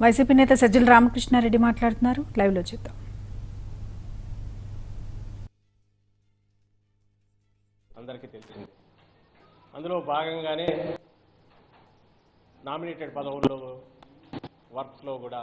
YCP నేత సజ్జల రామకృష్ణారెడ్డి మాట్లాడుతున్నారు లైవ్లో చూద్దాం అందరికీ తెలిసింది అందులో భాగంగానే నామినేటెడ్ పదవుల్లో వర్క్స్లో కూడా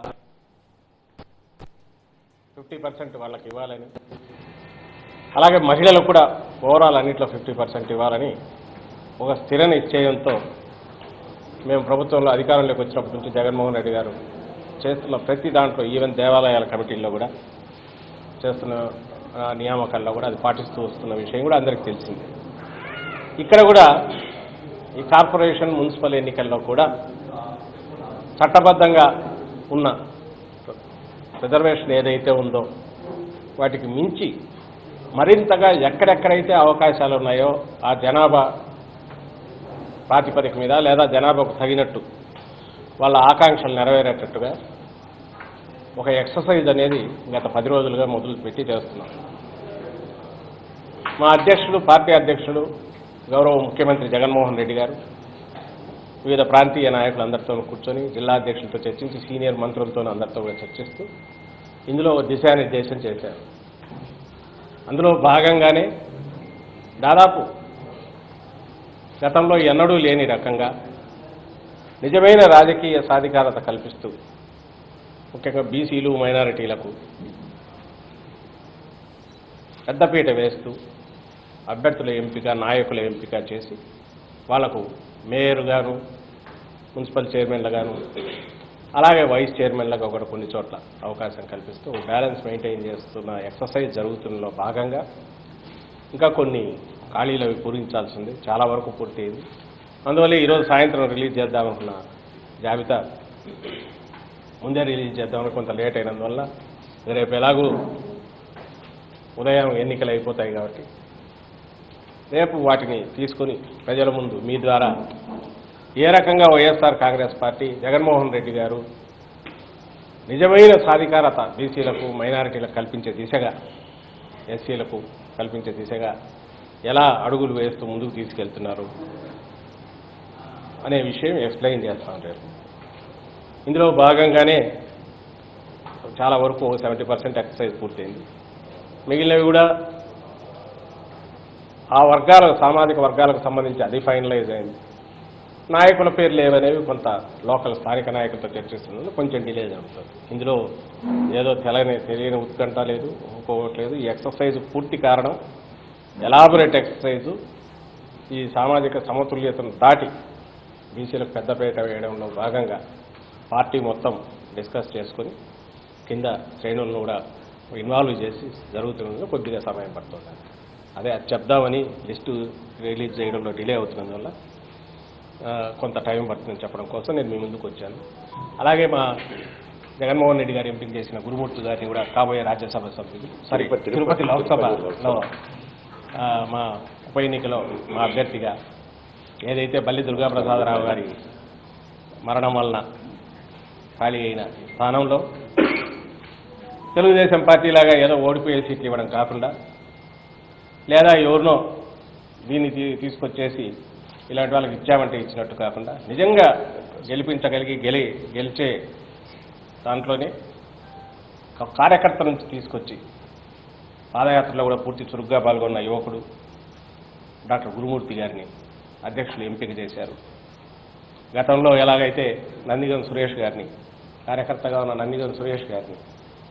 ఫిఫ్టీ పర్సెంట్ వాళ్ళకి ఇవ్వాలని అలాగే మహిళలకు కూడా ఓవరాల్ అన్నింటిలో ఫిఫ్టీ పర్సెంట్ ఇవ్వాలని ఒక స్థిర నిశ్చయంతో మేము ప్రభుత్వంలో అధికారంలోకి వచ్చినప్పటి నుంచి జగన్మోహన్ రెడ్డి గారు చేస్తున్న ప్రతి దాంట్లో ఈవెన్ దేవాలయాల కమిటీల్లో కూడా చేస్తున్న ఆ, నియామకాల్లో కూడా అది పాటిస్తూ వస్తున్న విషయం కూడా అందరికీ తెలిసింది ఇక్కడ కూడా ఈ కార్పొరేషన్ మున్సిపల్ ఎన్నికల్లో కూడా చట్టబద్ధంగా ఉన్న రిజర్వేషన్ ఏదైతే ఉందో వాటికి మించి మరింతగా ఎక్కడెక్కడైతే అవకాశాలు ఉన్నాయో ఆ జనాభా ప్రాతిపదిక మీద లేదా జనాభాకు తగినట్టు వాళ్ళ ఆకాంక్షలు నెరవేరేటట్టుగా ఒక ఎక్సర్సైజ్ అనేది గత పది రోజులుగా మొదలుపెట్టి చేస్తున్నాం మా అధ్యక్షుడు పార్టీ అధ్యక్షుడు గౌరవ ముఖ్యమంత్రి జగన్మోహన్ రెడ్డి గారు వివిధ ప్రాంతీయ నాయకులందరితో కూర్చొని జిల్లా అధ్యక్షులతో చర్చించి సీనియర్ మంత్రులతో అందరితో కూడా చర్చిస్తూ ఇందులో దిశానిర్దేశం చేశారు అందులో భాగంగానే దాదాపు గతంలో ఎన్నడూ లేని రకంగా నిజమైన రాజకీయ సాధికారత కల్పిస్తూ ముఖ్యంగా బీసీలు మైనారిటీలకు పెద్దపీట వేస్తూ అభ్యర్థుల ఎంపిక నాయకుల ఎంపిక చేసి వాళ్లకు మేయర్ గాను మున్సిపల్ చైర్మన్లుగాను అలాగే వైస్ చైర్మన్లుగా కూడా కొన్ని చోట్ల అవకాశం కల్పిస్తూ బ్యాలెన్స్ మెయింటైన్ చేస్తున్న ఎక్సర్సైజ్ జరుగుతున్నలో భాగంగా ఇంకా కొన్ని ఖాళీలు అవి పూరించాల్సింది చాలా వరకు పూర్తయింది అందువల్ల ఈరోజు సాయంత్రం రిలీజ్ చేద్దామనుకున్న జాబితా ముందే రిలీజ్ చేద్దామని కొంత లేట్ అయినందువల్ల రేపు ఎలాగూ ఉదయం ఎన్నికలు అయిపోతాయి కాబట్టి రేపు వాటిని తీసుకొని ప్రజల ముందు మీ ద్వారా ఏ రకంగా వైఎస్ఆర్ కాంగ్రెస్ పార్టీ జగన్మోహన్ రెడ్డి గారు నిజమైన సాధికారత బీసీలకు మైనారిటీలకు కల్పించే దిశగా ఎస్సీలకు కల్పించే దిశగా ఎలా అడుగులు వేస్తూ ముందుకు తీసుకెళ్తున్నారు అనే విషయం ఎక్స్ప్లెయిన్ చేస్తాం రేపు ఇందులో భాగంగానే చాలా వరకు సెవెంటీ పర్సెంట్ ఎక్సర్సైజ్ పూర్తయింది మిగిలినవి కూడా ఆ వర్గాలకు సామాజిక వర్గాలకు సంబంధించి అది ఫైనలైజ్ అయింది నాయకుల పేర్లు ఏవనేవి కొంత లోకల్ స్థానిక నాయకులతో చర్చిస్తున్నందుకు కొంచెం డిలే జరుగుతుంది ఇందులో ఏదో తెలియని తెలియని ఉత్కంఠ లేదు ఇంకోటి లేదు ఈ ఎక్సర్సైజ్ పూర్తి కారణం ఎలాబొరేట్ ఎక్సర్సైజు ఈ సామాజిక సమతుల్యతను దాటి బీసీలకు పెద్దపీట వేయడంలో భాగంగా పార్టీ మొత్తం డిస్కస్ చేసుకొని కింద శ్రేణులను కూడా ఇన్వాల్వ్ చేసి జరుగుతున్నందుకు కొద్దిగా సమయం పడుతుంది అదే అది చెప్దామని లిస్టు రిలీజ్ చేయడంలో డిలే అవుతున్నందువల్ల ఆ, కొంత టైం పడుతుందని చెప్పడం కోసం నేను మీ ముందుకు వచ్చాను అలాగే మా జగన్మోహన్ రెడ్డి గారు ఎంపిక చేసిన గురుమూర్తి గారిని కూడా కాబోయే రాజ్యసభ సభ్యులు సారీ తిరుపతి- తిరుపతి లోక్సభలో లోక్సభ. ఆ, మా ఉప ఎన్నికలో మా అభ్యర్థిగా ఏదైతే బల్లి దుర్గాప్రసాదరావు గారి మరణం వలన ఖాళీ అయిన స్థానంలో తెలుగుదేశం పార్టీ లాగా ఏదో ఓడిపోయే సీట్లు ఇవ్వడం కాకుండా లేదా ఎవరినో దీన్ని తీ- తీసుకొచ్చేసి ఇలాంటి వాళ్ళకి ఇచ్చామంటే ఇచ్చినట్టు కాకుండా నిజంగా గెలిపించగలిగి గెలి గెలిచే దాంట్లోనే ఒక కార్యకర్త నుంచి తీసుకొచ్చి పాదయాత్రలో కూడా పూర్తి చురుగ్గా పాల్గొన్న యువకుడు డాక్టర్ గురుమూర్తి గారిని అధ్యక్షులు ఎంపిక చేశారు గతంలో ఎలాగైతే నందిగం సురేష్ గారిని కార్యకర్తగా ఉన్న నందిగం సురేష్ గారిని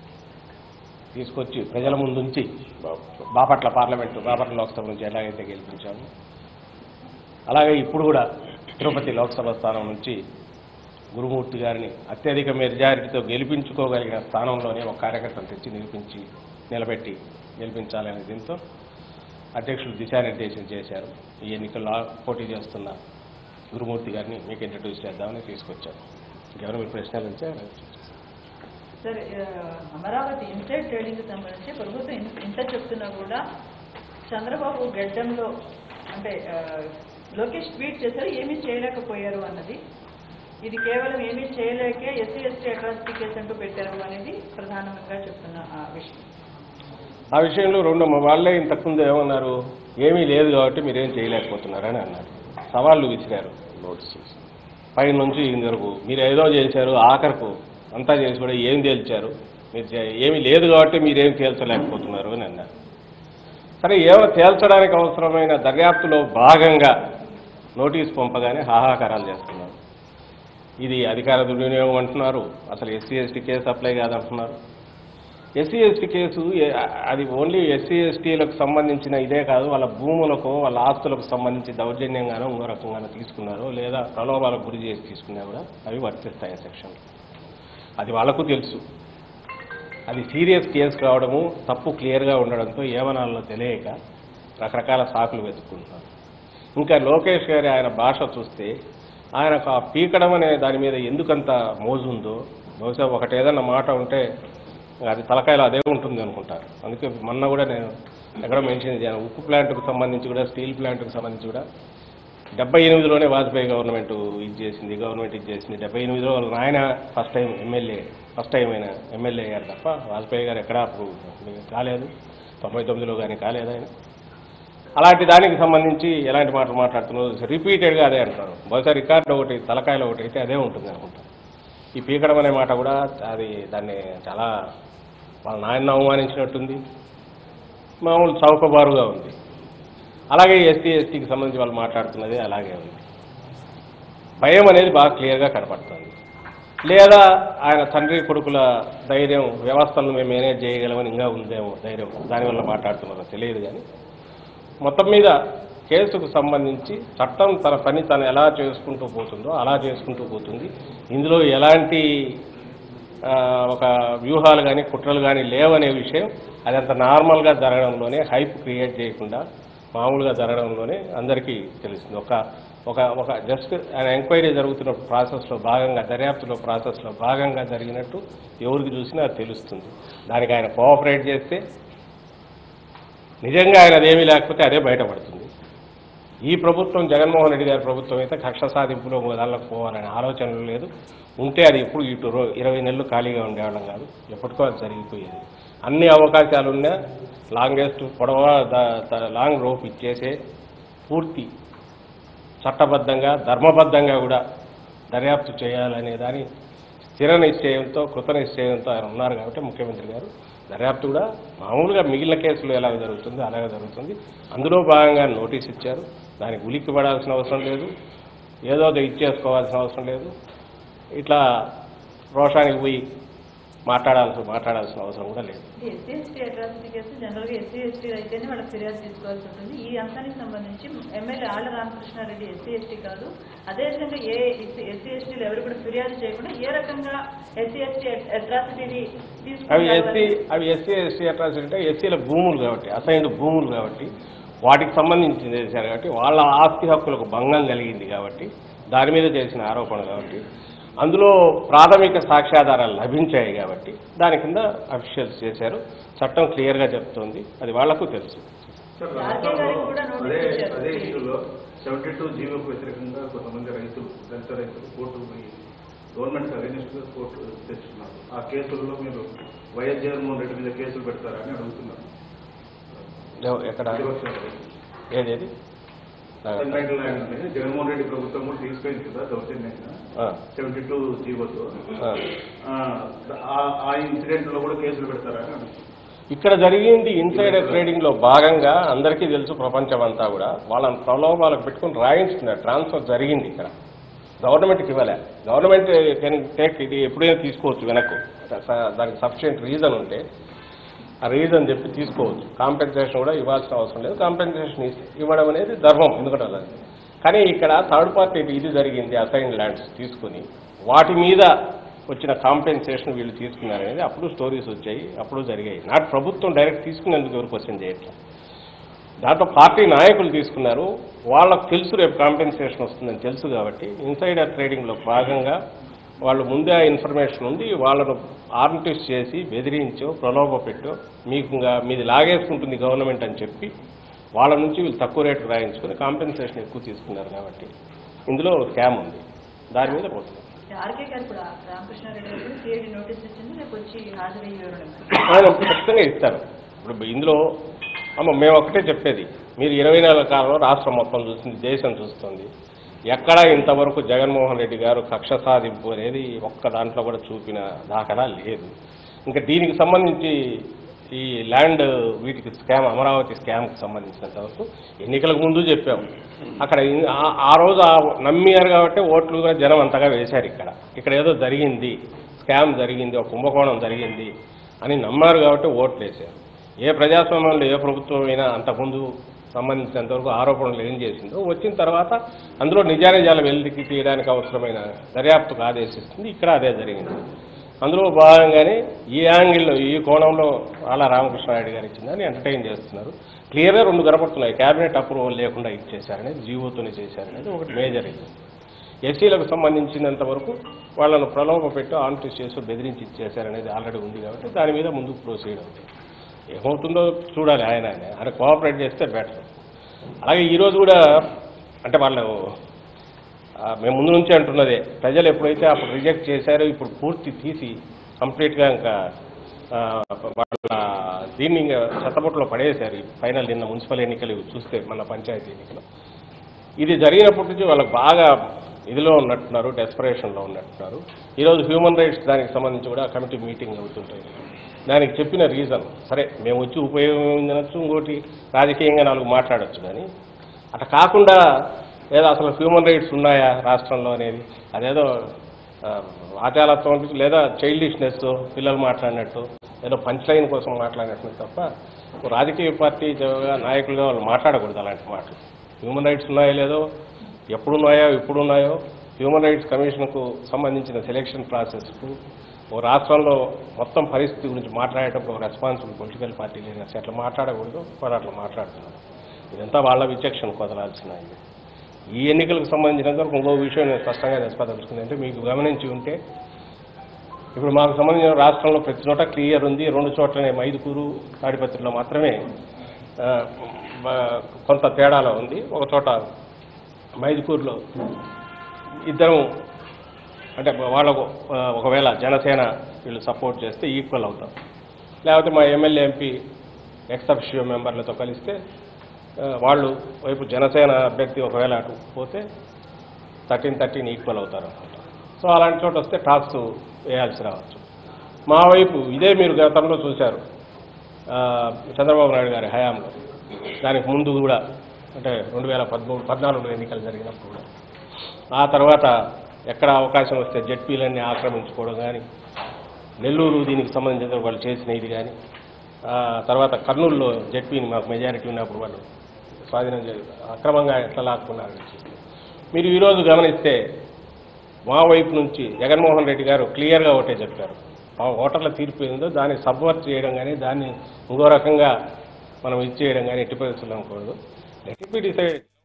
తీసుకొచ్చి ప్రజల ముందుంచి బాపట్ల పార్లమెంటు బాపట్ల లోక్సభ నుంచి ఎలాగైతే గెలిపించాము అలాగే ఇప్పుడు కూడా తిరుపతి లోక్సభ స్థానం నుంచి గురుమూర్తి గారిని అత్యధిక మెజారిటీతో గెలిపించుకోగలిగిన స్థానంలోనే ఒక కార్యకర్తను తెచ్చి నిలిపించి నిలబెట్టి గెలిపించాలనే దీంతో అధ్యక్షులు దిశానిర్దేశం చేశారు ఈ ఎన్నికల్లో పోటీ చేస్తున్న గురుమూర్తి గారిని మీకు ఇంట్రడ్యూస్ చేద్దామని తీసుకొచ్చాను ఇంకెవరు మీరు ప్రశ్నలు ఉంటే సార్ ఆ, అమరావతి ఇన్సైడ్ ట్రేడింగ్ సంబంధించి ప్రభుత్వం ఇన్- ఇంత చెప్తున్నా కూడా చంద్రబాబు గడ్డంలో అంటే ఆ, లోకేష్ ట్వీట్ చేశారు ఏమీ చేయలేకపోయారు అన్నది ఇది కేవలం ఏమీ చేయలేకే ఎస్సీ ఎస్టీ అట్రాసిటీ కేసు అంటూ పెట్టారు అనేది ప్రధానంగా చెప్తున్న ఆ విషయం ఆ విషయంలో రెండు వాళ్ళే ఇంతకుముందు ఏమన్నారు ఏమీ లేదు కాబట్టి మీరేం చేయలేకపోతున్నారని అన్నారు సవాళ్ళు విసిరారు నోటీసెస్ పై నుంచి ఇంత వరకు మీరు ఏదో చేశారు ఆఖరకు అంతా చేసి కూడా ఏం తేల్చారు మీరు చే- ఏమీ లేదు కాబట్టి మీరేం తేల్చలేకపోతున్నారు అని అన్నారు సరే ఏమో తేల్చడానికి అవసరమైన దర్యాప్తులో భాగంగా నోటీస్ పంపగానే హాహాకారాలు చేస్తున్నారు ఇది అధికార దుర్వినియోగం అంటున్నారు అసలు ఎస్సీ ఎస్టీ కేసు అప్లై కాదంటున్నారు ఎస్సీ ఎస్టీ కేసు ఏ- అది ఓన్లీ ఎస్సీ ఎస్టీలకు సంబంధించిన ఇదే కాదు వాళ్ళ భూములకు వాళ్ళ ఆస్తులకు సంబంధించి దౌర్జన్యంగానో ఇంకో రకంగానో తీసుకున్నారు లేదా ప్రలోభాలకు గురి చేసి తీసుకున్నా కూడా అవి వర్తిస్తాయి సెక్షన్ అది వాళ్ళకు తెలుసు అది సీరియస్ కేసు కావడము తప్పు క్లియర్గా ఉండడంతో ఏమనాలో తెలియక రకరకాల సాకులు వెతుక్కుంటున్నారు ఇంకా లోకేష్ గారి ఆయన భాష చూస్తే ఆయనకు ఆ పీకడం అనే దాని మీద ఎందుకంత మోజు ఉందో బహుశా ఒకటి ఏదన్నా మాట ఉంటే అది తలకాయలో అదే ఉంటుంది అనుకుంటారు అందుకే మొన్న కూడా నేను ఎక్కడ మెన్షన్ చేశాను ఉక్కు ప్లాంట్కు సంబంధించి కూడా స్టీల్ ప్లాంట్కు సంబంధించి కూడా డెబ్బై ఎనిమిదిలోనే వాజ్పేయి గవర్నమెంట్ ఇది చేసింది గవర్నమెంట్ ఇది చేసింది డెబ్బై ఎనిమిదిలో వాళ్ళ నాయన first time MLA first time అయిన ఎమ్మెల్యే అయ్యారు తప్ప వాజ్పేయి గారు ఎక్కడా అప్పుడు కాలేదు తొంభై తొమ్మిదిలో కానీ కాలేదు ఆయన అలాంటి దానికి సంబంధించి ఎలాంటి మాటలు మాట్లాడుతున్నారు రిపీటెడ్గా అదే అంటారు బహుశా రికార్డు ఒకటి తలకాయలో ఒకటి అయితే అదే ఉంటుంది అనుకుంటా ఈ పీకడం అనే మాట కూడా అది దాన్ని చాలా వాళ్ళ నాయన అవమానించినట్టుంది మామూలు చౌకబారుగా ఉంది అలాగే ఎస్టీ ఎస్టీకి సంబంధించి వాళ్ళు మాట్లాడుతున్నది అలాగే ఉంది భయం అనేది బాగా క్లియర్గా కనపడుతుంది లేదా ఆయన తండ్రి కొడుకుల ధైర్యం వ్యవస్థలను మేము మేనేజ్ చేయగలమని ఇంకా ఉందేమో ధైర్యం దానివల్ల మాట్లాడుతున్నారో తెలియదు కానీ మొత్తం మీద కేసుకు సంబంధించి చట్టం తన పని తను ఎలా చేసుకుంటూ పోతుందో అలా చేసుకుంటూ పోతుంది ఇందులో ఎలాంటి ఆ, ఒక వ్యూహాలు కానీ కుట్రలు కానీ లేవనే విషయం అదంత నార్మల్గా జరగడంలోనే హైప్ క్రియేట్ చేయకుండా మామూలుగా జరగడంలోనే అందరికీ తెలుస్తుంది ఒక ఒక ఒక జస్ట్ ఆయన ఎంక్వైరీ జరుగుతున్న ప్రాసెస్లో భాగంగా దర్యాప్తులో ప్రాసెస్లో భాగంగా జరిగినట్టు ఎవరికి చూసినా అది తెలుస్తుంది దానికి ఆయన కోఆపరేట్ చేస్తే నిజంగా ఆయన అదేమీ లేకపోతే అదే బయటపడుతుంది ఈ ప్రభుత్వం జగన్మోహన్ రెడ్డి గారి ప్రభుత్వం అయితే కక్ష సాధింపులో దానిలోకి పోవాలనే ఆలోచనలు లేదు ఉంటే అది ఇప్పుడు ఇటు రో- ఇరవై నెలలు ఖాళీగా ఉండేవాళ్ళం కాదు ఎప్పటికో అది జరిగిపోయేది అన్ని అవకాశాలు ఉన్నా లాంగెస్ట్ పొడవ ద- ద- లాంగ్ రోప్ ఇచ్చేసే పూర్తి చట్టబద్ధంగా ధర్మబద్ధంగా కూడా దర్యాప్తు చేయాలనే దాని స్థిర నిశ్చయంతో కృత నిశ్చయంతో ఆయన ఉన్నారు కాబట్టి ముఖ్యమంత్రి గారు దర్యాప్తు కూడా మామూలుగా మిగిలిన కేసులు ఎలా జరుగుతుంది అలాగే జరుగుతుంది అందులో భాగంగా నోటీస్ ఇచ్చారు దానికి ఉలిక్కి పడాల్సిన అవసరం లేదు ఏదో అది ఇచ్చేసుకోవాల్సిన అవసరం లేదు ఇట్లా రోషానికి పోయి మాట్లాడాల్సి మాట్లాడాల్సిన అవసరం కూడా లేదు ఎస్సీ ఎస్టీ అట్రాసిటీ కేసు జనరల్గా ఎస్సీ ఎస్టీ అయితేనే వాళ్ళకి ఫిర్యాదు తీసుకోవాల్సి ఉంటుంది ఈ అంశానికి సంబంధించి MLA Alla Ramakrishna Reddy SC ST కాదు అదేవిధంగా ఏ ఎస్సీ ఎస్టీలు ఎవరు కూడా ఫిర్యాదు చేయకుండా ఏ రకంగా ఎస్సీ ఎస్టీ అట్రాసిటీని అవి ఎస్సీ తీసుకుంటారు అవి ఎస్సీ ఎస్టీ అట్రాసిటీ అంటే ఎస్సీల భూములు కాబట్టి అసైన్డ్ భూములు కాబట్టి వాటికి సంబంధించింది చేశారు కాబట్టి వాళ్ళ ఆస్తి హక్కులకు భంగం కలిగింది కాబట్టి దాని మీద చేసిన ఆరోపణ కాబట్టి అందులో ప్రాథమిక సాక్ష్యాధారాలు లభించాయి కాబట్టి దాని కింద అఫీషియల్స్ చేశారు చట్టం క్లియర్గా చెప్తోంది అది వాళ్లకు తెలుసు సార్, ఆర్కే గారికి కూడా రాష్ట్రంలో నోటీస్ అదే ఇచ్చారు. అదే ఇష్యూలో సెవెంటీ టూ జీవోకు వ్యతిరేకంగా కొంతమంది రైతులు దళిత రైతులు కోర్టు పోయి గవర్నమెంట్ అగేనిస్ట్ గా కోర్టు తెచ్చుకున్నారు ఆ కేసుల్లో మీరు వైఎస్ జగన్మోహన్ రెడ్డి మీద కేసులు పెడతారా అని అడుగుతున్నారు ఎవ- ఎక్కడ ప్రతిపక్షాలు. ఏదేది సెంట్రల్ ల్యాండ్ ఉంది. జగన్మోహన్ రెడ్డి ప్రభుత్వం కూడా తీసుకెళ్ళింది కదా దౌర్జన్యంగా ఆ, సెవెంటీ టూ జీవోతో ఆ. ఆ- ఆ ఇన్సిడెంట్ లో కూడా కేసులు పెడతారా అని అడుగుతున్నారు ఇక్కడ జరిగింది ఇన్సైడర్ ట్రేడింగ్ లో భాగంగా అందరికీ తెలుసు ప్రపంచం అంతా కూడా వాళ్ళని ప్రలోభాలకు పెట్టుకుని రాయించుకున్నారు ట్రాన్స్ఫర్ జరిగింది ఇక్కడ గవర్నమెంట్కి ఇవ్వలే గవర్నమెంట్ కెన్ టేక్ ఇది ఎప్పుడైనా తీసుకోవచ్చు వెనక్కు స- దానికి సఫిషియెంట్ రీజన్ ఉంటే ఆ రీజన్ చెప్పి తీసుకోవచ్చు కాంపెన్సేషన్ కూడా ఇవ్వాల్సిన అవసరం లేదు కాంపెన్సేషన్ ఇవ్వడం అనేది ధర్మం ఎందుకంటే అది కానీ ఇక్కడ థర్డ్ పార్టీ ఇది జరిగింది అసైన్ ల్యాండ్స్ తీసుకుని వాటి మీద వచ్చిన కాంపెన్సేషన్ వీళ్ళు తీసుకున్నారు అనేది అప్పుడు స్టోరీస్ వచ్చాయి అప్పుడు జరిగాయి నాటి ప్రభుత్వం డైరెక్ట్ తీసుకునేందుకు ఎవరు క్వశ్చన్ చేయట్లేదు దాంట్లో పార్టీ నాయకులు తీసుకున్నారు వాళ్ళకు తెలుసు రేపు కాంపెన్సేషన్ వస్తుందని తెలుసు కాబట్టి ఇన్సైడర్ ట్రేడింగ్లో భాగంగా వాళ్ళు ముందే ఆ ఇన్ఫర్మేషన్ ఉంది వాళ్ళను ఆర్నిటిస్ చేసి బెదిరించో ప్రలోభ పెట్టో మీకు ఇంకా మీది లాగేసుకుంటుంది గవర్నమెంట్ అని చెప్పి వాళ్ళ నుంచి వీళ్ళు తక్కువ రేటు రాయించుకొని కాంపెన్సేషన్ ఎక్కువ తీసుకున్నారు కాబట్టి ఇందులో స్కామ్ ఉంది దాని మీద పోతుంది ఆర్కే గారు కూడా రామకృష్ణారెడ్డి గారు కూడా సిఐడి నోటీస్ ఇచ్చింది రేపు వచ్చి హాజరయ్యే వివరణ ఇవ్వాలి. ఆయన ఖచ్చితంగా ఇస్తారు ఇప్పుడు ఇందులో అమ్మ మేము ఒకటే చెప్పేది మీరు ఇరవై నెలల కాలంలో రాష్ట్రం మొత్తం చూస్తుంది దేశం చూస్తుంది ఎక్కడ ఇంతవరకు జగన్మోహన్ రెడ్డి గారు కక్ష సాధింపు అనేది ఒక్క దాంట్లో కూడా చూపిన దాఖలా లేదు ఇంకా దీనికి సంబంధించి ఈ ల్యాండ్ వీటికి స్కామ్ అమరావతి స్కామ్కి సంబంధించినంత వరకు ఎన్నికలకు ముందు చెప్పాం అక్కడ ఇన్- ఆ- ఆ రోజు ఆ నమ్మారు కాబట్టి ఓట్లు కూడా జనం అంతగా వేశారు ఇక్కడ ఇక్కడ ఏదో జరిగింది స్కామ్ జరిగింది ఒక కుంభకోణం జరిగింది అని నమ్మారు కాబట్టి ఓట్లు వేశారు ఏ ప్రజాస్వామ్యంలో ఏ ప్రభుత్వం అయినా అంతకుముందు సంబంధించినంతవరకు ఆరోపణలు ఏం చేసిందో వచ్చిన తర్వాత అందులో నిజానిజాలు వెలికి తీయడానికి అవసరమైన దర్యాప్తుకు ఆదేశిస్తుంది ఇక్కడ అదే జరిగింది అందులో భాగంగానే ఈ యాంగిల్లో ఈ కోణంలో ఆల రామకృష్ణారెడ్డి గారు ఇచ్చిందని ఎంటర్టైన్ చేస్తున్నారు క్లియర్గా రెండు కనపడుతున్నాయి క్యాబినెట్ అప్రూవల్ లేకుండా ఇచ్చేశారనేది జీవోతోనే చేశారనేది ఒకటి మేజర్ ఇది ఎస్సీలకు సంబంధించినంత వరకు వాళ్ళను ప్రలోభ పెట్టి ఆన్ఫిస్ చేసి బెదిరించి ఇచ్చేశారనేది ఆల్రెడీ ఉంది కాబట్టి దాని మీద ముందుకు ప్రొసీడ్ అవుతుంది ఏమవుతుందో చూడాలి ఆయన ఆయన ఆయన కోఆపరేట్ చేస్తే బెటర్ అలాగే ఈరోజు కూడా అంటే వాళ్ళు ఆ, మేము ముందు నుంచి అంటున్నదే ప్రజలు ఎప్పుడైతే అప్పుడు రిజెక్ట్ చేశారో ఇప్పుడు పూర్తి తీసి కంప్లీట్గా ఇంకా ఆ, వాళ్ళ దీన్ని ఇంకా చెత్తబుట్టలో పడేశారు ఈ ఫైనల్ నిన్న మున్సిపల్ ఎన్నికలు చూస్తే మన పంచాయతీ ఎన్నికలు ఇది జరిగినప్పటి నుంచి వాళ్ళకి బాగా ఇదిలో ఉన్నట్టున్నారు డెస్పరేషన్లో ఉన్నట్టున్నారు ఈరోజు హ్యూమన్ రైట్స్ దానికి సంబంధించి కూడా కమిటీ మీటింగ్ అవుతుంటాయి దానికి చెప్పిన రీజన్ సరే మేము వచ్చి ఉపయోగం తినచ్చు ఇంకోటి రాజకీయంగా నాలుగు మాట్లాడొచ్చు కానీ అట్లా కాకుండా లేదా అసలు హ్యూమన్ రైట్స్ ఉన్నాయా రాష్ట్రంలో అనేది అదేదో ఆ, ఆచారత్వం ఉంటుంది, లేదా చైల్డిష్నెస్ పిల్లలు మాట్లాడినట్టు ఏదో పంచ్ లైన్ కోసం మాట్లాడినట్టు తప్ప ఓ రాజకీయ పార్టీ జ- నాయకులుగా వాళ్ళు మాట్లాడకూడదు అలాంటి మాటలు హ్యూమన్ రైట్స్ ఉన్నాయో లేదో ఎప్పుడున్నాయో ఇప్పుడున్నాయో హ్యూమన్ రైట్స్ కమిషన్కు సంబంధించిన సెలెక్షన్ ప్రాసెస్కు ఓ రాష్ట్రంలో మొత్తం పరిస్థితి గురించి మాట్లాడేటప్పుడు ఒక రెస్పాన్సిబుల్ పొలిటికల్ పార్టీ లీడర్స్ అట్లా మాట్లాడకూడదు వాళ్ళు అట్లా మాట్లాడుతున్నారు ఇదంతా వాళ్ళ విచక్షణ కుదరాల్సిన ఇది. ఈ ఎన్నికలకు సంబంధించినంత వరకు ఇంకో విషయం నేను స్పష్టంగా చెప్పదలుచుకుంది అంటే మీకు గమనించి ఉంటే ఇప్పుడు మాకు సంబంధించిన రాష్ట్రంలో ప్రతి చోట క్లియర్ ఉంది రెండు చోట్లనే మైదుకూరు తాడిపత్రిలో మాత్రమే ఆ, బ- కొంత తేడాలో ఉంది ఒక చోట మైదుకూరులో ఇద్దరం అంటే వాళ్ళకు ఆ, ఒకవేళ జనసేన వీళ్ళు సపోర్ట్ చేస్తే ఈక్వల్ అవుతాం లేకపోతే మా ఎమ్మెల్యే ఎంపీ ఎక్స్ అఫిషియో మెంబర్లతో కలిస్తే ఆ, వాళ్ళు వైపు జనసేన అభ్యర్థి ఒకవేళ అటు పోతే థర్టీన్ థర్టీన్ ఈక్వల్ అవుతారు అనమాట సో అలాంటి చోట వస్తే టాస్క్ వేయాల్సి రావచ్చు మా వైపు ఇదే మీరు గతంలో చూశారు ఆ, చంద్రబాబు నాయుడు గారి హయాంలో దానికి ముందు కూడా అంటే రెండు వేల పదమూడు పద్నాలుగులో ఎన్నికలు జరిగినప్పుడు కూడా ఆ తర్వాత ఎక్కడ అవకాశం వస్తే జడ్పీలన్నీ ఆక్రమించుకోవడం కానీ నెల్లూరు దీనికి సంబంధించిన వాళ్ళు చేసిన ఇది కానీ ఆ తర్వాత కర్నూలులో జడ్పీని మాకు మెజారిటీ ఉన్నప్పుడు వాళ్ళు స్వాధీనం చే అక్రమంగా ఎట్లా లాక్కున్నారు మీరు ఈరోజు గమనిస్తే మా వైపు నుంచి జగన్మోహన్ రెడ్డి గారు క్లియర్గా ఒకటే చెప్పారు ఆ ఓటర్ల తీర్పు ఏందో దాన్ని సబ్వర్ట్ చేయడం కానీ దాన్ని ఇంకో రకంగా మనం ఇచ్చేయడం కానీ ఎట్టి పరిస్థితుల్లో అనుకోదు లెట్ ఇట్ బి డిసైడ్